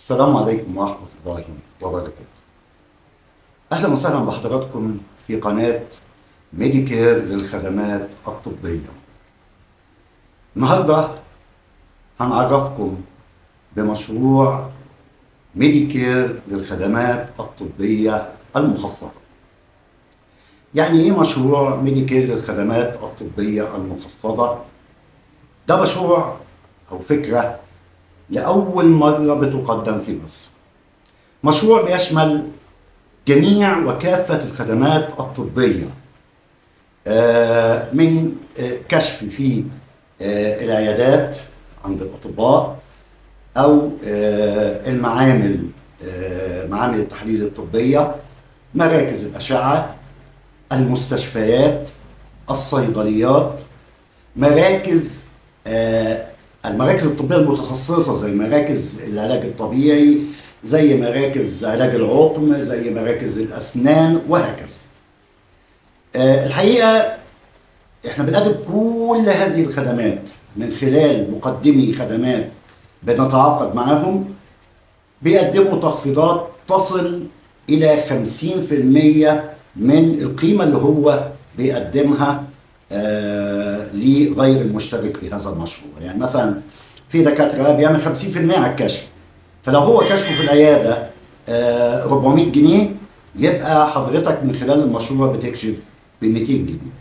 السلام عليكم ورحمة الله وبركاته. أهلا وسهلا بحضراتكم في قناة ميديكير للخدمات الطبية. النهاردة هنعرفكم بمشروع ميديكير للخدمات الطبية المخفضة. يعني إيه مشروع ميديكير للخدمات الطبية المخفضة؟ ده مشروع أو فكرة لأول مرة بتقدم في مصر. مشروع بيشمل جميع وكافة الخدمات الطبية آه، من آه، كشف في آه، العيادات عند الأطباء أو آه، المعامل آه، معامل التحليل الطبية مراكز الأشعة المستشفيات الصيدليات مراكز آه، المراكز الطبية المتخصصة زي مراكز العلاج الطبيعي زي مراكز علاج العقم زي مراكز الأسنان وهكذا آه، الحقيقة احنا بنقدم كل هذه الخدمات من خلال مقدمي خدمات بنتعاقد معاهم بيقدموا تخفيضات تصل إلى 50% من القيمة اللي هو بيقدمها آه، لغير المشترك في هذا المشروع يعني مثلا في دكاترة بيعمل 50% على الكشف فلو هو كشفه في العيادة آه، 400 جنيه يبقى حضرتك من خلال المشروع بتكشف ب 200 جنيه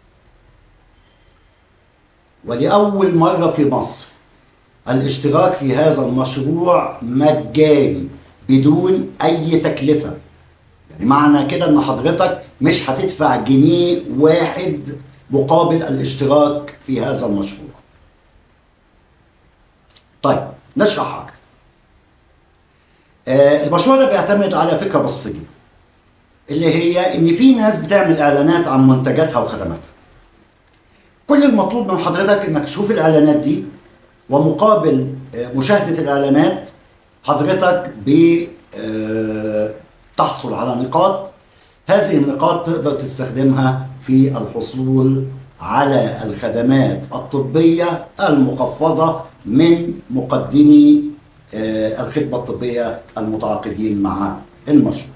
ولأول مرة في مصر الاشتراك في هذا المشروع مجاني بدون أي تكلفة يعني معنى كده إن حضرتك مش هتدفع جنيه واحد مقابل الاشتراك في هذا المشروع. طيب نشرح أكتر. آه المشروع ده بيعتمد على فكرة بسيطة جدا اللي هي إن في ناس بتعمل إعلانات عن منتجاتها وخدماتها. كل المطلوب من حضرتك إنك تشوف الإعلانات دي ومقابل آه، مشاهدة الإعلانات حضرتك ب آه، تحصل على نقاط هذه النقاط تقدر تستخدمها في الحصول على الخدمات الطبية المخفضة من مقدمي آه، الخدمة الطبية المتعاقدين مع المشروع.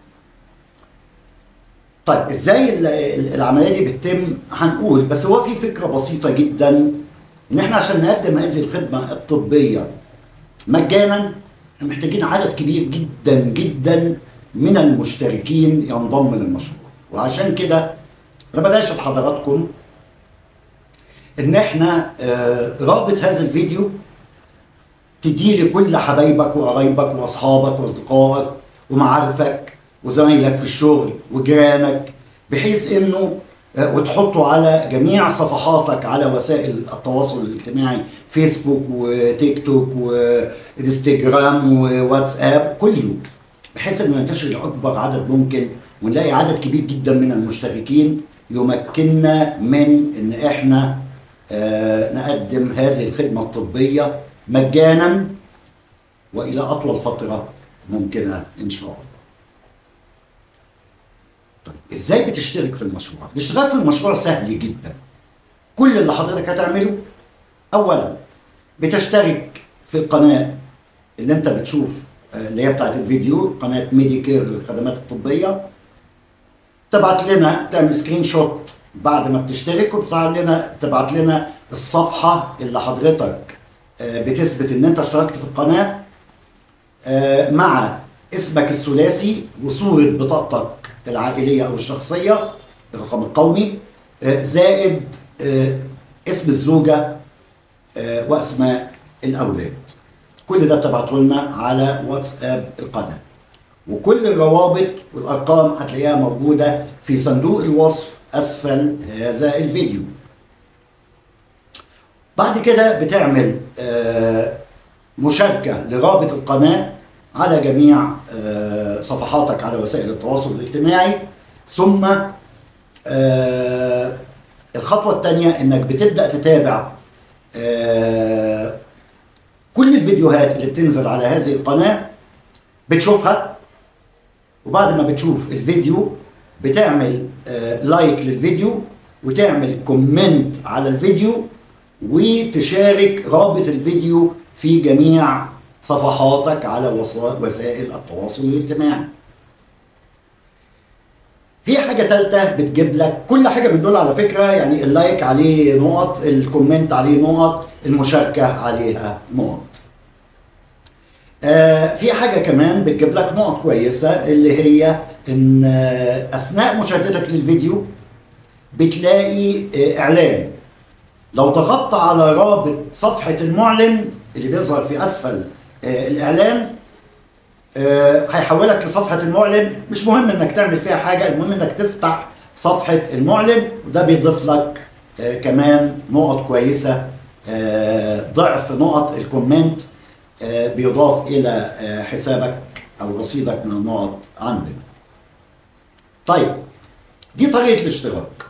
طيب ازاي ال- ال- العمليه دي بتتم هنقول بس هو في فكره بسيطه جدا ان احنا عشان نقدم هذه الخدمه الطبيه مجانا احنا محتاجين عدد كبير جدا جدا من المشتركين ينضم للمشروع وعشان كده انا بداشت حضراتكم ان احنا آه، رابط هذا الفيديو تديه لكل حبايبك وقرايبك واصحابك واصدقائك ومعارفك وزمايلك في الشغل وجيرانك بحيث انه آه، وتحطه على جميع صفحاتك على وسائل التواصل الاجتماعي فيسبوك وتيك توك وانستجرام وواتساب كل يوم بحيث انه ينتشر لاكبر عدد ممكن ونلاقي عدد كبير جدا من المشتركين يمكننا من ان احنا آه، نقدم هذه الخدمه الطبيه مجانا والى اطول فتره ممكنه ان شاء الله. طيب ازاي بتشترك في المشروع؟ الاشتراك في المشروع سهل جدا. كل اللي حضرتك هتعمله اولا بتشترك في القناه اللي انت بتشوف آه، اللي هي بتاعت الفيديو قناه ميديكير للخدمات الطبيه تبعت لنا تعمل سكرين شوت بعد ما بتشترك وبتبعت لنا تبعت لنا الصفحه اللي حضرتك آه، بتثبت ان انت اشتركت في القناه آه، مع اسمك الثلاثي وصوره بطاقتك العائليه او الشخصيه الرقم القومي آه، زائد آه، اسم الزوجه آه، واسماء الاولاد كل ده بتبعته لنا على واتساب القناه وكل الروابط والارقام هتلاقيها موجوده في صندوق الوصف اسفل هذا الفيديو بعد كده بتعمل آه، مشاركه لرابط القناه على جميع آه، صفحاتك على وسائل التواصل الاجتماعي ثم آه، الخطوه الثانيه انك بتبدا تتابع آه، كل الفيديوهات اللي بتنزل على هذه القناه بتشوفها وبعد ما بتشوف الفيديو بتعمل آه، لايك للفيديو وتعمل كومنت على الفيديو وتشارك رابط الفيديو في جميع صفحاتك على وسائل التواصل الاجتماعي في حاجة تالتة بتجيب لك كل حاجة من دول على فكرة يعني اللايك عليه نقط الكومنت عليه نقط المشاركة عليها نقط آه في حاجة كمان بتجيب لك نقط كويسة اللي هي ان آه اثناء مشاهدتك للفيديو بتلاقي آه اعلان لو ضغطت على رابط صفحة المعلن اللي بيظهر في اسفل آه الاعلان آه هيحولك لصفحة المعلن مش مهم انك تعمل فيها حاجة المهم انك تفتح صفحة المعلن وده بيضيف لك آه كمان نقط كويسة آه ضعف نقط الكومنت بيضاف الى حسابك او رصيدك من النقط عندنا طيب دي طريقة الاشتراك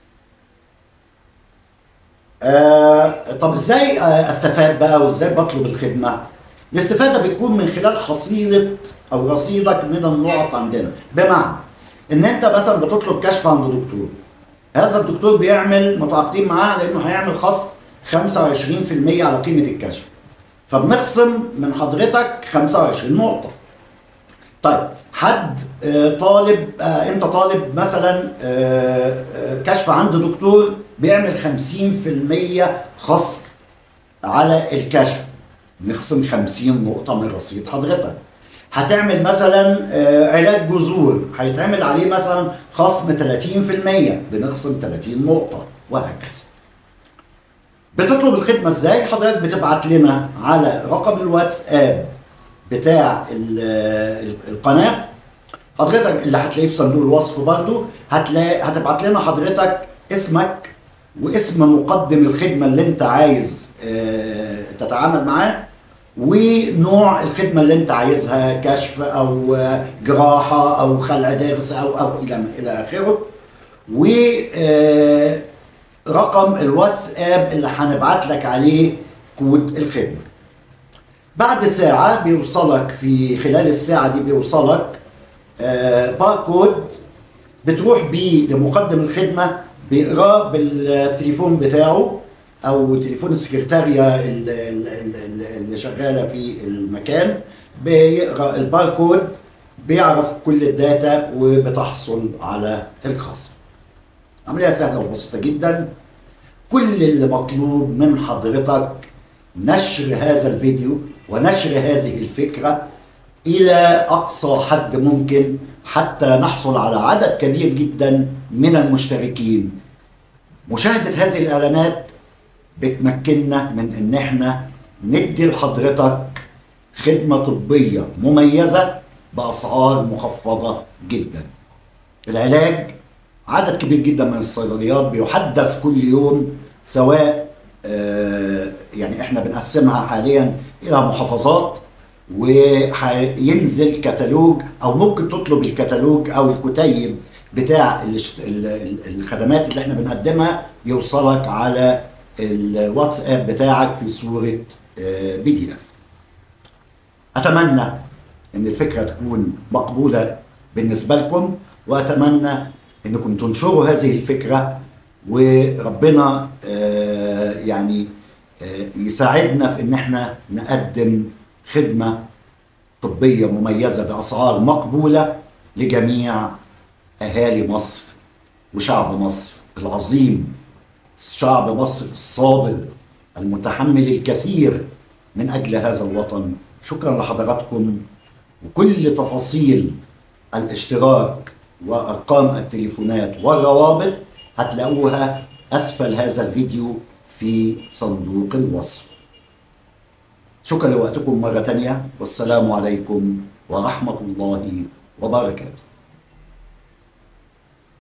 آه طب ازاي استفاد بقى وازاي بطلب الخدمة الاستفادة بتكون من خلال حصيلة او رصيدك من النقط عندنا بمعنى ان انت مثلا بتطلب كشف عند دكتور هذا الدكتور بيعمل متعاقدين معاه لانه هيعمل خصم 25% على قيمة الكشف فبنخصم من حضرتك 25 نقطة طيب حد طالب انت طالب مثلا كشف عند دكتور بيعمل 50% خصم على الكشف نخصم 50 نقطة من رصيد حضرتك هتعمل مثلا علاج جذور هيتعمل عليه مثلا خصم 30% بنخصم 30 نقطة وهكذا بتطلب الخدمة ازاي؟ حضرتك بتبعت لنا على رقم الواتساب بتاع القناة حضرتك اللي هتلاقيه في صندوق الوصف برضو هتلاقي هتبعت لنا حضرتك اسمك واسم مقدم الخدمة اللي انت عايز تتعامل معاه ونوع الخدمة اللي انت عايزها كشف او جراحة او خلع ضرس او او الى الى اخره و رقم الواتساب اللي هنبعت لك عليه كود الخدمة بعد ساعة بيوصلك في خلال الساعة دي بيوصلك آه باركود بتروح بيه لمقدم الخدمة بيقراه بالتليفون بتاعه او تليفون السكرتارية اللي شغالة في المكان بيقرا الباركود بيعرف كل الداتا وبتحصل على الخصم عملية سهلة وبسيطة جدا كل اللي مطلوب من حضرتك نشر هذا الفيديو ونشر هذه الفكرة إلى أقصى حد ممكن حتى نحصل على عدد كبير جدا من المشتركين مشاهدة هذه الإعلانات بتمكننا من إن إحنا ندي لحضرتك خدمة طبية مميزة بأسعار مخفضة جدا العلاج عدد كبير جدا من الصيدليات بيحدث كل يوم سواء آه يعني احنا بنقسمها حاليا الى محافظات وهينزل كتالوج او ممكن تطلب الكتالوج او الكتيب بتاع الخدمات اللي احنا بنقدمها يوصلك على الواتساب بتاعك في صورة بي دي اف اتمنى ان الفكرة تكون مقبولة بالنسبة لكم واتمنى انكم تنشروا هذه الفكره وربنا آه يعني آه يساعدنا في ان احنا نقدم خدمه طبيه مميزه باسعار مقبوله لجميع اهالي مصر وشعب مصر العظيم شعب مصر الصابر المتحمل الكثير من اجل هذا الوطن شكرا لحضراتكم وكل تفاصيل الاشتراك وارقام التليفونات والروابط هتلاقوها اسفل هذا الفيديو في صندوق الوصف شكرا لوقتكم مرة تانية والسلام عليكم ورحمة الله وبركاته